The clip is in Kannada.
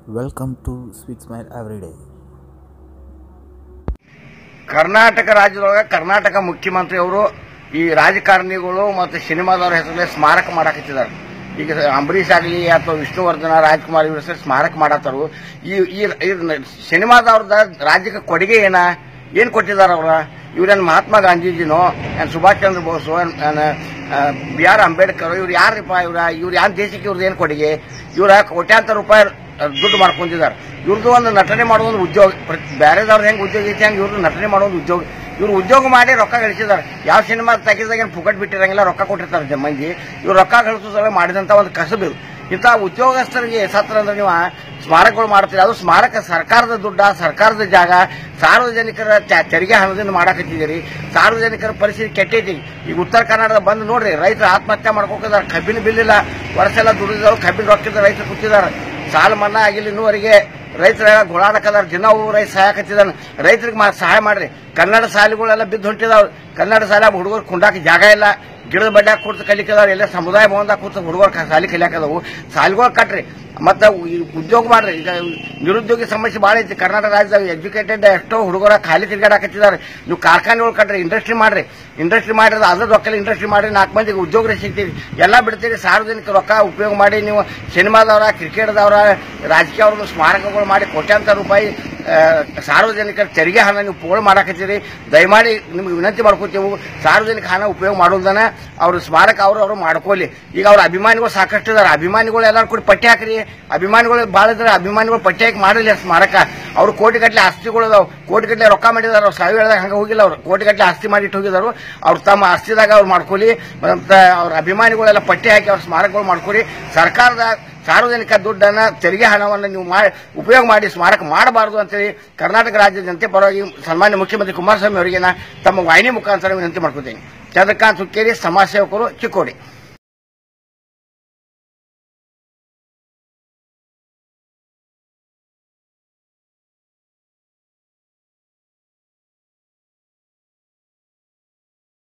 Welcome to Sweet Smile Everyday. Karnataka ರಾಜ್ಯದೊಳಗೆ Karnataka ಮುಖ್ಯಮಂತ್ರಿ ಅವರು ಈ ರಾಜಕಾರಣಿಗಳು ಮತ್ತು ಸಿನಿಮಾದವ್ರ ಹೆಸರಲ್ಲಿ ಸ್ಮಾರಕ ಮಾಡಾಕತ್ತಿದ್ದಾರೆ ಈಗ ಅಂಬರೀಷ್ ಆಗಲಿ ಅಥವಾ ವಿಷ್ಣುವರ್ಧನ ರಾಜ್ಕುಮಾರ್ ಇವ್ರ ಹೆಸರು ಸ್ಮಾರಕ ಮಾಡತ್ತಾರು ಈ ಈ ಈ ಸಿನಿಮಾದವ್ರದ ರಾಜ್ಯಕ್ಕೆ ಕೊಡುಗೆ ಏನ ಏನ್ ಕೊಟ್ಟಿದ್ದಾರೆ ಅವ್ರ ಇವ್ರೇನು ಮಹಾತ್ಮ ಗಾಂಧೀಜಿನೋ ಏನ್ ಸುಭಾಷ್ ಚಂದ್ರ ಬೋಸು ಏನ್ ಬಿ ಆರ್ ಅಂಬೇಡ್ಕರ್ ಇವ್ರು ಯಾರಪ್ಪ ಇವ್ರ ಇವ್ರು ಯಾವ ದೇಶಕ್ಕೆ ಇವ್ರದ್ದು ಏನು ಕೊಡುಗೆ ಇವ್ರ ಕೋಟ್ಯಾಂತರ ರೂಪಾಯಿ ದುಡ್ಡು ಮಾಡ್ಕೊಂಡಿದ್ದಾರೆ ಇವ್ರದ್ದು ಒಂದು ನಟನೆ ಮಾಡೋ ಒಂದು ಉದ್ಯೋಗ ಬೇರೆದವ್ರು ಹೆಂಗೆ ಉದ್ಯೋಗ ಐತಿ ಹಂಗೆ ಇವ್ರದ್ದು ನಟನೆ ಮಾಡೋ ಒಂದು ಉದ್ಯೋಗ ಇವ್ರು ಉದ್ಯೋಗ ಮಾಡಿ ರೊಕ್ಕ ಗಳಿಸಿದ್ದಾರೆ ಯಾವ ಸಿನಿಮಾ ತೆಗೆದಾಗ ಏನು ಫುಕಟ್ ಬಿಟ್ಟಿರಂಗಿಲ್ಲ ರೊಕ್ಕ ಕೊಟ್ಟಿರ್ತಾರೆ ಜ- ಮಂದಿ ಇವ್ರು ರೊಕ್ಕ ಗಳಿಸೋದಾಗ ಮಾಡಿದಂಥ ಒಂದು ಕಸಬು ಇದು ಇಂಥ ಉದ್ಯೋಗಸ್ಥರಿಗೆ ಸತ್ರ ಅಂದ್ರೆ ನೀವು ಸ್ಮಾರಕಗಳು ಮಾಡ್ತೀರಿ ಅದು ಸ್ಮಾರಕ ಸರ್ಕಾರದ ದುಡ್ಡ ಸರ್ಕಾರದ ಜಾಗ ಸಾರ್ವಜನಿಕರ ತ್ಯಾ- ತೆರಿಗೆ ಹಣದಿಂದ ಮಾಡಾಕತ್ತಿದ್ದೀರಿ ಸಾರ್ವಜನಿಕರ ಪರಿಸ್ಥಿತಿ ಕೆಟ್ಟೈತಿ ಈಗ ಉತ್ತರ ಕನ್ನಡದ ಬಂದು ನೋಡ್ರಿ ರೈತರು ಆತ್ಮಹತ್ಯೆ ಮಾಡ್ಕೋಕಿದ್ದಾರೆ ಕಬ್ಬಿನ ಬಿಲ್ ಇಲ್ಲ ವರ್ಷೆಲ್ಲ ದುಡಿದವರು ಕಬ್ಬಿನ ರೊಕ್ಕಿದ ರೈತರು ಕೂತಿದ್ದಾರೆ ಸಾಲ ಮನ್ನಾ ಆಗಿಲ್ಲ ಇನ್ನೂವರೆಗೆ ರೈತರ ಗೋಳಾಡಕದಾರ ದಿನ ಒಬ್ಬ ರೈತ ಸಹಾಯಕತ್ತಿದ್ದಾನೆ ರೈತರಿಗೆ ಮಾ ಸಹಾಯ ಮಾಡ್ರಿ ಕನ್ನಡ ಶಾಲೆಗಳೆಲ್ಲ ಬಿದ್ದು ಹೊಂಟಿದಾವ್ ಕನ್ನಡ ಶಾಲೆ ಹುಡುಗರು ಕುಂಡಾಕ ಜಾಗ ಇಲ್ಲ ಗಿಡದ ಬಡ್ಡ್ಯಾಗ ಕೂತು ಕಲಿಕದಾರ ಎಲ್ಲ ಸಮುದಾಯ ಭವನದಾಗ ಕೂತು ಹುಡುಗರು ಶಾಲೆ ಕಲಿಯಾಕದವು ಶಾಲೆಗಳು ಕಟ್ರಿ ಮತ್ತೆ ಈ ಉದ್ಯೋಗ ಮಾಡ್ರಿ ಈಗ ನಿರುದ್ಯೋಗಿ ಸಮಸ್ಯೆ ಭಾಳ ಐತಿ ಕರ್ನಾಟಕ ರಾಜ್ಯದಾಗ ಎಜುಕೇಟೆಡ್ ಎಷ್ಟೋ ಹುಡುಗರ ಖಾಲಿ ತಿರ್ಗಾಡಕತ್ತಿದ್ದಾರೆ ನೀವು ಕಾರ್ಖಾನೆಗಳು ಕಟ್ರಿ ಇಂಡಸ್ಟ್ರಿ ಮಾಡ್ರಿ ಇಂಡಸ್ಟ್ರಿ ಮಾಡಿದ್ರೆ ಅದ್ರ ರೊಕ್ಕ ಇಂಡಸ್ಟ್ರಿ ಮಾಡಿ ನಾಲ್ಕು ಮಂದಿಗೆ ಉದ್ಯೋಗ ಸಿಗ್ತೀವಿ ಎಲ್ಲ ಬಿಡ್ತೀರಿ ಸಾರ್ವಜನಿಕ ರೊಕ್ಕ ಉಪಯೋಗ ಮಾಡಿ ನೀವು ಸಿನಿಮಾದವರ ಕ್ರಿಕೆಟ್ದವರ ರಾಜಕೀಯ ಅವ್ರದ್ದು ಸ್ಮಾರಕಗಳು ಮಾಡಿ ಕೋಟ್ಯಾಂತರ ರೂಪಾಯಿ ಆ, ಸಾರ್ವಜನಿಕರ ತೆರಿಗೆ ಹಣ ನೀವು ಪೋಲ್ ಮಾಡಾಕತ್ತೀರಿ ದಯಮಾಡಿ ನಿಮ್ಗೆ ವಿನಂತಿ ಮಾಡ್ಕೋತೀವಿ ಸಾರ್ವಜನಿಕ ಹಣ ಉಪಯೋಗ ಮಾಡೋದನ್ನ ಅವ್ರ ಸ್ಮಾರಕ ಅವರು ಅವರು ಮಾಡ್ಕೊಳ್ಳಿ ಈಗ ಅವ್ರ ಅಭಿಮಾನಿಗಳು ಸಾಕಷ್ಟು ಇದಾರೆ ಅಭಿಮಾನಿಗಳು ಎಲ್ಲರೂ ಕೂಡ ಪಟ್ಟಿ ಹಾಕ್ರಿ ಅಭಿಮಾನಿಗಳು ಭಾಳ ಇದಾರೆ ಅಭಿಮಾನಿಗಳು ಪಟ್ಟಿ ಹಾಕಿ ಮಾಡಲಿ ಆ ಸ್ಮಾರಕ ಅವ್ರು ಕೋಟಿ ಗಟ್ಟಲೆ ಆಸ್ತಿಗಳು ಅದಾವ ಕೋಟಿ ಗಟ್ಟಲೆ ರೊಕ್ಕ ಮಾಡಿದಾರೆ ಅವ್ರು ಸಾವಿರ ಹೇಳ್ದಾಗ ಹಂಗೆ ಹೋಗಿಲ್ಲ ಅವ್ರು ಕೋಟಿ ಗಟ್ಟಲೆ ಆಸ್ತಿ ಮಾಡಿಟ್ಟು ಹೋಗಿದಾರು ಅವ್ರು ತಮ್ಮ ಆಸ್ತಿದಾಗ ಅವ್ರು ಮಾಡ್ಕೊಳ್ಳಿ ಮತ್ತೆ ಅವ್ರ ಅಭಿಮಾನಿಗಳೆಲ್ಲ ಪಟ್ಟಿ ಹಾಕಿ ಅವ್ರ ಸ್ಮಾರಕಗಳು ಮಾಡ್ಕೊಳ್ಳಿ ಸರ್ಕಾರದ ಸಾರ್ವಜನಿಕ ದುಡ್ಡನ್ನ ತೆರಿಗೆ ಹಣವನ್ನು ನೀವು ಮಾಡಿ ಉಪಯೋಗ ಮಾಡಿ ಸ್ಮಾರಕ ಮಾಡಬಾರದು ಅಂತೇಳಿ ಕರ್ನಾಟಕ ರಾಜ್ಯದ ಜನತೆ ಪರವಾಗಿ ಸನ್ಮಾನ್ಯ ಮುಖ್ಯಮಂತ್ರಿ ಕುಮಾರಸ್ವಾಮಿ ಅವರಿಗೆ ನಾ ತಮ್ಮ ವಾಹಿನಿ ಮುಖಾಂತರ ವಿನಂತಿ ಮಾಡ್ಕೊತೀನಿ ಚಂದ್ರಕಾಂತ್ ಹುಕ್ಕೇರಿ ಸಮಾಜ ಸೇವಕರು ಚಿಕ್ಕೋಡಿ